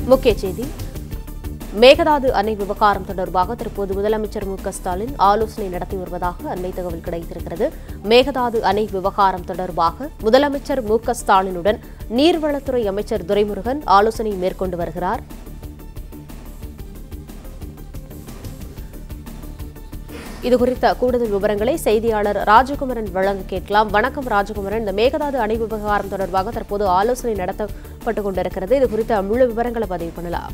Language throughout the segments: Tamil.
முக்கிய செய்தி மேகதாது அணை விவகாரம் தொடர்பாக தற்போது முதலமைச்சர் மு க ஸ்டாலின் ஆலோசனை நடத்தி வருவதாக அண்மை தகவல் கிடைத்திருக்கிறது மேகதாது அணை விவகாரம் தொடர்பாக முதலமைச்சர் மு க ஸ்டாலினுடன் நீர்வளத்துறை அமைச்சர் துரைமுருகன் ஆலோசனை மேற்கொண்டு வருகிறார் இதுகுறித்த கூடுதல் விவரங்களை செய்தியாளர் ராஜகுமரன் வழங்க கேட்கலாம் வணக்கம் ராஜகுமரன் இந்த மேகதாது அணை விவகாரம் தொடர்பாக தற்போது ஆலோசனை நடத்தப்பட்டு கொண்டிருக்கிறது இது குறித்த முழு விவரங்களை பதிவு பண்ணலாம்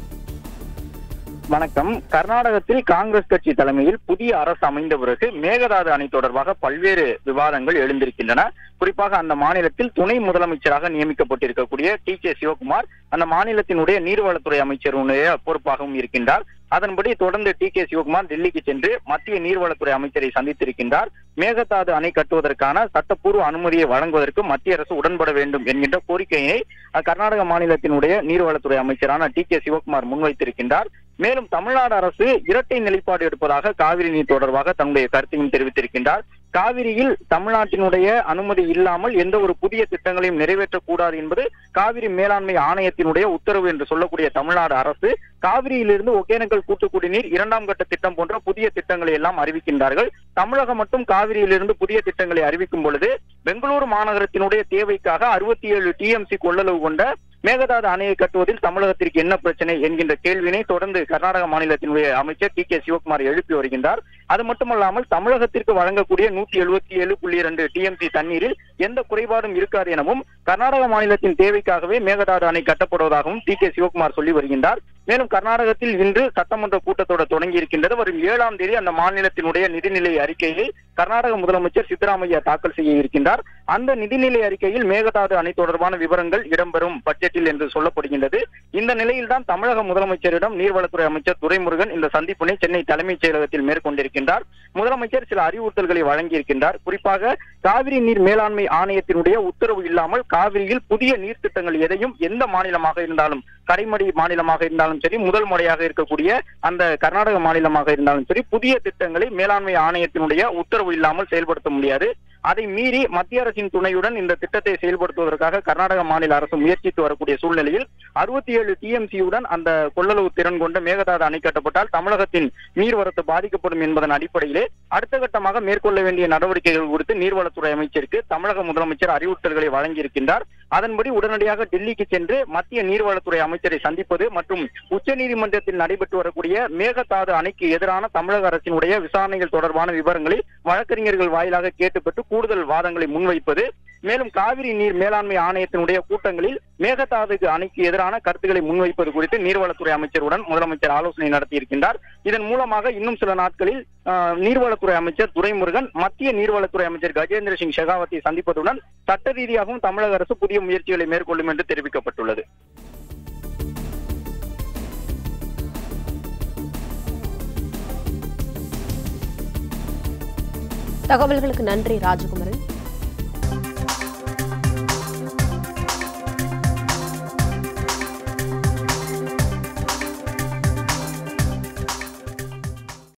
வணக்கம் கர்நாடகத்தில் காங்கிரஸ் கட்சி தலைமையில் புதிய அரசு அமைந்த பிறகு மேகதாது அணை தொடர்பாக பல்வேறு விவாதங்கள் எழுந்திருக்கின்றன குறிப்பாக அந்த மாநிலத்தில் துணை முதலமைச்சராக நியமிக்கப்பட்டிருக்கக்கூடிய டி கே சிவகுமார் அந்த மாநிலத்தினுடைய நீர்வளத்துறை அமைச்சருடைய பொறுப்பாகவும் இருக்கின்றார் அதன்படி தொடர்ந்து டி கே சிவகுமார் டெல்லிக்கு சென்று மத்திய நீர்வளத்துறை அமைச்சரை சந்தித்திருக்கின்றார் மேகதாது அணை கட்டுவதற்கான சட்டப்பூர்வ அனுமதியை வழங்குவதற்கு மத்திய அரசு உடன்பட வேண்டும் என்கின்ற கோரிக்கையினை அஹ், கர்நாடக மாநிலத்தினுடைய நீர்வளத்துறை அமைச்சரான டி கே சிவகுமார் முன்வைத்திருக்கின்றார் மேலும் தமிழ்நாடு அரசு இரட்டை நிலைப்பாடு எடுப்பதாக காவிரி நீர் தொடர்பாக தன்னுடைய கருத்தையும் தெரிவித்திருக்கின்றார் காவிரியில் தமிழ்நாட்டினுடைய அனுமதி இல்லாமல் எந்த ஒரு புதிய திட்டங்களையும் நிறைவேற்றக்கூடாது என்பது காவிரி மேலாண்மை ஆணையத்தினுடைய உத்தரவு என்று சொல்லக்கூடிய தமிழ்நாடு அரசு காவிரியிலிருந்து ஒகேனக்கல் கூட்டு குடிநீர் இரண்டாம் கட்ட திட்டம் போன்ற புதிய திட்டங்களை எல்லாம் அறிவிக்கின்றார்கள் தமிழகம் மட்டும் காவிரியிலிருந்து புதிய திட்டங்களை அறிவிக்கும் பொழுது பெங்களூரு மாநகரத்தினுடைய தேவைக்காக அறுபத்தி ஏழு டிஎம்சி கொள்ளளவு கொண்ட மேகதாது அணையை கட்டுவதில் தமிழகத்திற்கு என்ன பிரச்சனை என்கின்ற கேள்வினை தொடர்ந்து கர்நாடக மாநிலத்தினுடைய அமைச்சர் டி கே சிவகுமார் எழுப்பி வருகின்றார் அது மட்டுமல்லாமல் தமிழகத்திற்கு வழங்கக்கூடிய நூத்தி எழுபத்தி ஏழு புள்ளி இரண்டு டிஎம்சி தண்ணீரில் எந்த குறைபாடும் இருக்காது எனவும் கர்நாடக மாநிலத்தின் தேவைக்காகவே மேகதாது அணை கட்டப்படுவதாகவும் டி கே சிவகுமார் சொல்லி வருகின்றார் மேலும் கர்நாடகத்தில் இன்று சட்டமன்ற கூட்டத்தொடர் தொடங்கி இருக்கின்றது வரும் ஏழாம் தேதி அந்த மாநிலத்தினுடைய நிதிநிலை அறிக்கையை கர்நாடக முதலமைச்சர் சித்தராமையா தாக்கல் செய்ய இருக்கின்றார் அந்த நிதிநிலை அறிக்கையில் மேகதாது அணை தொடர்பான விவரங்கள் இடம்பெறும் பட்ஜெட்டில் என்று சொல்லப்படுகின்றது இந்த நிலையில்தான் தமிழக முதலமைச்சரிடம் நீர்வளத்துறை அமைச்சர் துரைமுருகன் இந்த சந்திப்பினை சென்னை தலைமைச் செயலகத்தில் மேற்கொண்டிருக்கின்றார் முதலமைச்சர் சில அறிவுறுத்தல்களை வழங்கியிருக்கின்றார் குறிப்பாக காவிரி நீர் மேலாண்மை ஆணையத்தினுடைய உத்தரவு இல்லாமல் காவிரியில் புதிய நீர் திட்டங்கள் எதையும் எந்த மாநிலமாக இருந்தாலும் கடைமடை மாநிலமாக இருந்தாலும் சரி முதல் முறையாக இருக்கக்கூடிய அந்த கர்நாடக மாநிலமாக இருந்தாலும் சரி புதிய திட்டங்களை மேலாண்மை ஆணையத்தினுடைய உத்தரவு இல்லாமல் செயல்படுத்த முடியாது அதை மீறி மத்திய அரசின் துணையுடன் இந்த திட்டத்தை செயல்படுத்துவதற்காக கர்நாடக மாநில அரசு முயற்சித்து வரக்கூடிய சூழ்நிலையில் அறுபத்தி ஏழு டிஎம்சியுடன் அந்த கொள்ளளவு திறன் கொண்ட மேகதாது அணை கட்டப்பட்டால் தமிழகத்தின் நீர்வரத்து பாதிக்கப்படும் என்பதன் அடிப்படையிலே அடுத்த கட்டமாக மேற்கொள்ள வேண்டிய நடவடிக்கைகள் குறித்து நீர்வளத்துறை அமைச்சருக்கு தமிழக முதலமைச்சர் அறிவுறுத்தல்களை வழங்கியிருக்கின்றார் அதன்படி உடனடியாக டெல்லிக்கு சென்று மத்திய நீர்வளத்துறை அமைச்சரை சந்திப்பது மற்றும் உச்சநீதிமன்றத்தில் நடைபெற்று வரக்கூடிய மேகதாது அணைக்கு எதிரான தமிழக அரசினுடைய விசாரணைகள் தொடர்பான விவரங்களை வழக்கறிஞர்கள் வாயிலாக கேட்டுப்பட்டு கூடுதல் வாதங்களை முன்வைப்பது மேலும் காவிரி நீர் மேலாண்மை ஆணையத்தினுடைய கூட்டங்களில் மேகதாது அணைக்கு எதிரான கருத்துக்களை முன்வைப்பது குறித்து நீர்வளத்துறை அமைச்சருடன் முதலமைச்சர் ஆலோசனை நடத்தியிருக்கின்றார் இதன் மூலமாக இன்னும் சில நாட்களில் ஆஹ், நீர்வளத்துறை அமைச்சர் துரைமுருகன் மத்திய நீர்வளத்துறை அமைச்சர் கஜேந்திர சிங் ஷெகாவத்தை சந்திப்பதுடன் சட்ட ரீதியாகவும் தமிழக அரசு புதிய முயற்சிகளை மேற்கொள்ளும் என்று தெரிவிக்கப்பட்டுள்ளது தகவல்களுக்கு நன்றி ராஜகுமரன்